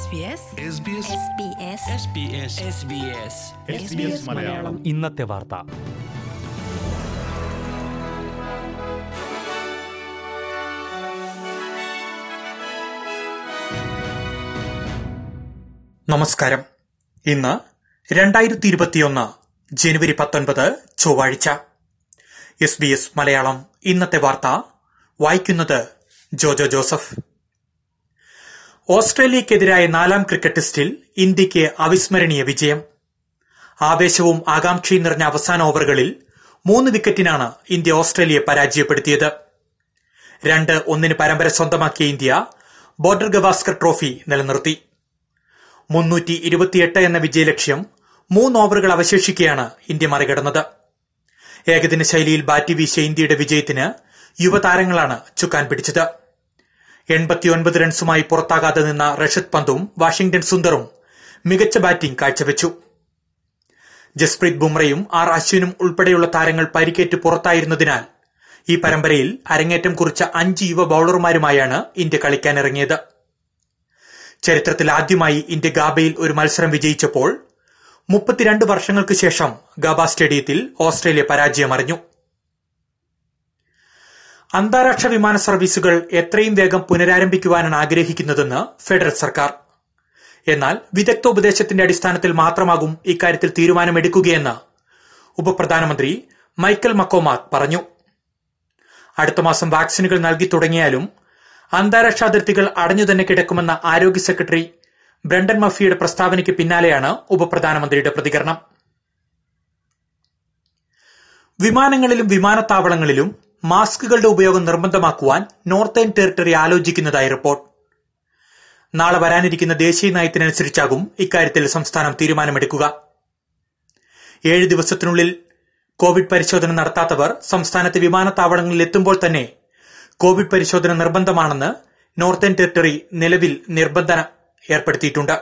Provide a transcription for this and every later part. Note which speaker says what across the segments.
Speaker 1: SBS
Speaker 2: SBS Malayalam
Speaker 3: ഇന്നത്തെ വാർത്ത
Speaker 4: നമസ്കാരം ഇന്ന് രണ്ടായിരത്തി ഇരുപത്തിയൊന്ന് ജനുവരി പത്തൊൻപത് ചൊവ്വാഴ്ച എസ് ബി എസ് മലയാളം ഇന്നത്തെ വാർത്ത വായിക്കുന്നത് ജോജോ ജോസഫ് ഓസ്ട്രേലിയക്കെതിരായ നാലാം ക്രിക്കറ്റ് ടെസ്റ്റിൽ ഇന്ത്യക്ക് അവിസ്മരണീയ വിജയം ആവേശവും ആകാംക്ഷയും നിറഞ്ഞ അവസാന ഓവറുകളിൽ മൂന്ന് വിക്കറ്റിനാണ് ഇന്ത്യ ഓസ്ട്രേലിയയെ പരാജയപ്പെടുത്തിയത് രണ്ട് ഒന്നിന് പരമ്പര സ്വന്തമാക്കിയ ഇന്ത്യ ബോർഡർ ഗവാസ്കർ ട്രോഫി നിലനിർത്തി മുന്നൂറ്റി ഇരുപത്തിയെട്ട് എന്ന വിജയലക്ഷ്യം മൂന്ന് ഓവറുകൾ അവശേഷിക്കെയാണ് ഇന്ത്യ മറികടന്നത് ഏകദിന ശൈലിയിൽ ബാറ്റ് വീശിയ ഇന്ത്യയുടെ വിജയത്തിന് യുവതാരങ്ങളാണ് ചുക്കാൻ പിടിച്ചത് എൺപത്തിയൊൻപത് റൺസുമായി പുറത്താകാതെ നിന്ന റഷദ് പന്തും വാഷിംഗ്ടൺ സുന്ദറും മികച്ച ബാറ്റിംഗ് കാഴ്ചവെച്ചു ജസ്പ്രീത് ബുംറയും ആർ അശ്വിനും ഉൾപ്പെടെയുള്ള താരങ്ങൾ പരിക്കേറ്റ് പുറത്തായിരുന്നതിനാൽ ഈ പരമ്പരയിൽ അരങ്ങേറ്റം കുറിച്ച അഞ്ച് യുവ ബൌളർമാരുമായാണ് ഇന്ത്യ കളിക്കാനിറങ്ങിയത് ചരിത്രത്തിൽ ആദ്യമായി ഇന്ത്യ ഗാബയിൽ ഒരു മത്സരം വിജയിച്ചപ്പോൾ മുപ്പത്തിരണ്ട് വർഷങ്ങൾക്ക് ശേഷം ഗാബ സ്റ്റേഡിയത്തിൽ ഓസ്ട്രേലിയ പരാജയമറിഞ്ഞു അന്താരാഷ്ട്ര വിമാന സർവീസുകൾ എത്രയും വേഗം പുനരാരംഭിക്കുവാനാണ് ആഗ്രഹിക്കുന്നതെന്ന് ഫെഡറൽ സർക്കാർ എന്നാൽ വിദഗ്ധോപദേശത്തിന്റെ അടിസ്ഥാനത്തിൽ മാത്രമാകും ഇക്കാര്യത്തിൽ തീരുമാനമെടുക്കുകയെന്ന് ഉപപ്രധാനമന്ത്രി മൈക്കൽ മക്കോമാക് പറഞ്ഞു അടുത്ത മാസം വാക്സിനുകൾ നൽകി തുടങ്ങിയാലും അന്താരാഷ്ട്ര അതിർത്തികൾ അടഞ്ഞു തന്നെ കിടക്കുമെന്ന ആരോഗ്യ സെക്രട്ടറി ബ്രണ്ടൻ മഫിയുടെ പ്രസ്താവനയ്ക്ക് പിന്നാലെയാണ് ഉപപ്രധാനമന്ത്രിയുടെ പ്രതികരണം വിമാനങ്ങളിലും വിമാനത്താവളങ്ങളിലും മാസ്കുകളുടെ ഉപയോഗം നിർബന്ധമാക്കുവാൻ നോർത്തേൺ ടെറിട്ടറി ആലോചിക്കുന്നതായി റിപ്പോർട്ട് നാളെ വരാനിരിക്കുന്ന ദേശീയ നയത്തിനനുസരിച്ചാകും ഇക്കാര്യത്തിൽ സംസ്ഥാനം തീരുമാനമെടുക്കുക ഏഴ് ദിവസത്തിനുള്ളിൽ കോവിഡ് പരിശോധന നടത്താത്തവർ സംസ്ഥാനത്തെ വിമാനത്താവളങ്ങളിൽ എത്തുമ്പോൾ തന്നെ കോവിഡ് പരിശോധന നിർബന്ധമാണെന്ന് നോർത്തേൺ ടെറിട്ടറി നിലവിൽ നിർബന്ധന ഏർപ്പെടുത്തിയിട്ടുണ്ട്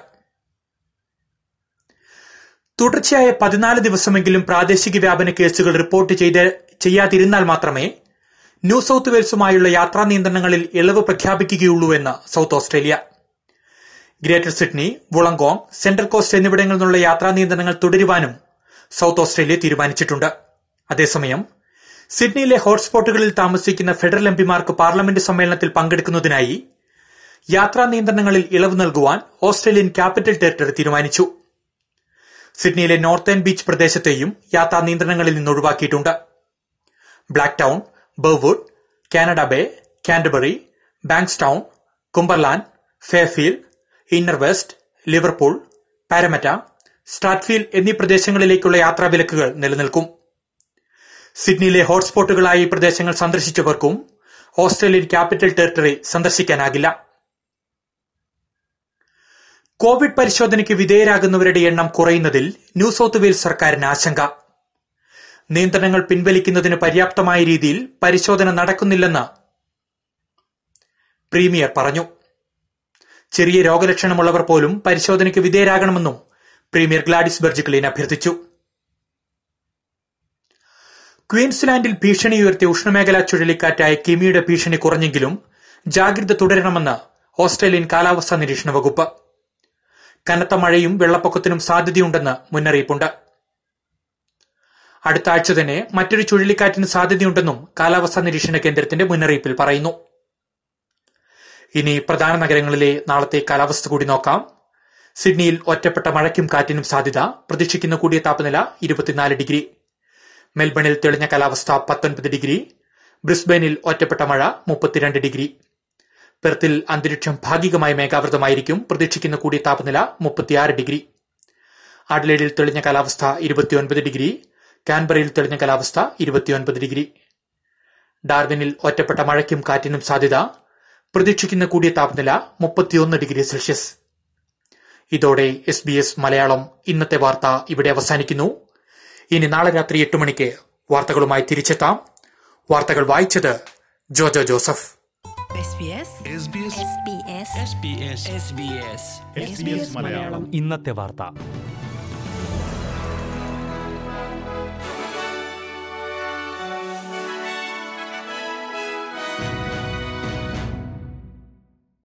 Speaker 4: തുടർച്ചയായ പതിനാല് ദിവസമെങ്കിലും പ്രാദേശിക വ്യാപന കേസുകൾ റിപ്പോർട്ട് ചെയ്ത് ചെയ്യാതിരുന്നാൽ മാത്രമേ ന്യൂ സൌത്ത് വെയിൽസുമായുള്ള യാത്രാ നിയന്ത്രണങ്ങളിൽ ഇളവ് പ്രഖ്യാപിക്കുകയുള്ളൂ എന്ന് South Australia Greater Sydney Wollongong Central Coast എന്നിവിടങ്ങളിൽ നിന്നുള്ള യാത്രാ നിയന്ത്രണങ്ങൾ തുടരുവാനും സൌത്ത് ഓസ്ട്രേലിയ തീരുമാനിച്ചിട്ടുണ്ട് അതേസമയം സിഡ്നിയിലെ ഹോട്ട്സ്പോട്ടുകളിൽ താമസിക്കുന്ന ഫെഡറൽ എംപിമാർക്ക് പാർലമെന്റ് സമ്മേളനത്തിൽ പങ്കെടുക്കുന്നതിനായി യാത്രാ നിയന്ത്രണങ്ങളിൽ ഇളവ് നൽകുവാൻ ഓസ്ട്രേലിയൻ ക്യാപിറ്റൽ ടെറിട്ടറി തീരുമാനിച്ചു സിഡ്നിയിലെ നോർത്തേൺ ബീച്ച് പ്രദേശത്തെയും യാത്രാ നിയന്ത്രണങ്ങളിൽ നിന്ന് ഒഴിവാക്കിയിട്ടുണ്ട് Blacktown Burwood Canada Bay Canterbury Bankstown Cumberland Fairfield Inner West Liverpool Parramatta Strathfield എന്നീ പ്രദേശങ്ങളിലേക്കുള്ള യാത്രാവിലക്കുകൾ നിലനിൽക്കും സിഡ്നിയിലെ ഹോട്ട്സ്പോട്ടുകളായ ഈ പ്രദേശങ്ങൾ സന്ദർശിച്ചവർക്കും ഓസ്ട്രേലിയൻ ക്യാപിറ്റൽ ടെറിട്ടറി സന്ദർശിക്കാനാകില്ല കോവിഡ് പരിശോധനയ്ക്ക് വിധേയരാകുന്നവരുടെ എണ്ണം കുറയുന്നതിൽ ന്യൂ സൌത്ത് വെയിൽസ് സർക്കാരിന് ആശങ്ക നിയന്ത്രണങ്ങൾ പിൻവലിക്കുന്നതിന് പര്യാപ്തമായ രീതിയിൽ പരിശോധന നടക്കുന്നില്ലെന്ന് പ്രീമിയർ പറഞ്ഞു ചെറിയ രോഗലക്ഷണമുള്ളവർ പോലും പരിശോധനയ്ക്ക് വിധേയരാകണമെന്നും പ്രീമിയർ ഗ്ലാഡിസ് ബെർജിക്ലിൻ അഭ്യർത്ഥിച്ചു ക്വീൻസ്ലാൻഡിൽ ഭീഷണി ഉയർത്തിയ ഉഷ്ണമേഖലാ ചുഴലിക്കാറ്റായ കിമിയുടെ ഭീഷണി കുറഞ്ഞെങ്കിലും ജാഗ്രത തുടരണമെന്ന് ഓസ്ട്രേലിയൻ കാലാവസ്ഥാ നിരീക്ഷണ വകുപ്പ് കനത്ത മഴയും വെള്ളപ്പൊക്കത്തിനും സാധ്യതയുണ്ടെന്ന് മുന്നറിയിപ്പുണ്ട് അടുത്ത ആഴ്ച തന്നെ മറ്റൊരു ചുഴലിക്കാറ്റിന് സാധ്യതയുണ്ടെന്നും കാലാവസ്ഥാ നിരീക്ഷണ കേന്ദ്രത്തിന്റെ മുന്നറിയിപ്പിൽ പറയുന്നു ഇനി പ്രധാന നഗരങ്ങളിലെ നാളത്തെ കാലാവസ്ഥ കൂടി നോക്കാം സിഡ്നിയിൽ ഒറ്റപ്പെട്ട മഴയ്ക്കും കാറ്റിനും സാധ്യത പ്രതീക്ഷിക്കുന്ന കൂടിയ താപനില ഇരുപത്തിനാല് ഡിഗ്രി മെൽബണിൽ തെളിഞ്ഞ കാലാവസ്ഥ പത്തൊൻപത് ഡിഗ്രി ബ്രിസ്ബെയിനിൽ ഒറ്റപ്പെട്ട മഴ മുപ്പത്തിരണ്ട് ഡിഗ്രി പെർത്തിൽ അന്തരീക്ഷം ഭാഗികമായി മേഘാവൃതമായിരിക്കും പ്രതീക്ഷിക്കുന്ന കൂടിയ താപനില മുപ്പത്തിയാറ് ഡിഗ്രി അഡ്ലേഡിൽ തെളിഞ്ഞ കാലാവസ്ഥ ഇരുപത്തിയൊൻപത് ഡിഗ്രി കാൻബറയിൽ തെളിഞ്ഞ കാലാവസ്ഥ ഇരുപത്തിയൊൻപത് ഡിഗ്രി ഡാർവിനിൽ ഒറ്റപ്പെട്ട മഴയ്ക്കും കാറ്റിനും സാധ്യത പ്രതീക്ഷിക്കുന്ന കൂടിയ താപനില മുപ്പത്തിയൊന്ന് ഡിഗ്രി സെൽഷ്യസ് ഇതോടെ എസ് ബി എസ് മലയാളം ഇന്നത്തെ വാർത്ത ഇവിടെ അവസാനിക്കുന്നു ഇനി നാളെ രാത്രി എട്ട് മണിക്ക് വാർത്തകളുമായി തിരിച്ചെത്താം വാർത്തകൾ വായിച്ചത് ജോജോ ജോസഫ്
Speaker 1: SBS
Speaker 2: SBS മലയാളം
Speaker 3: ഇന്നത്തെ വാർത്ത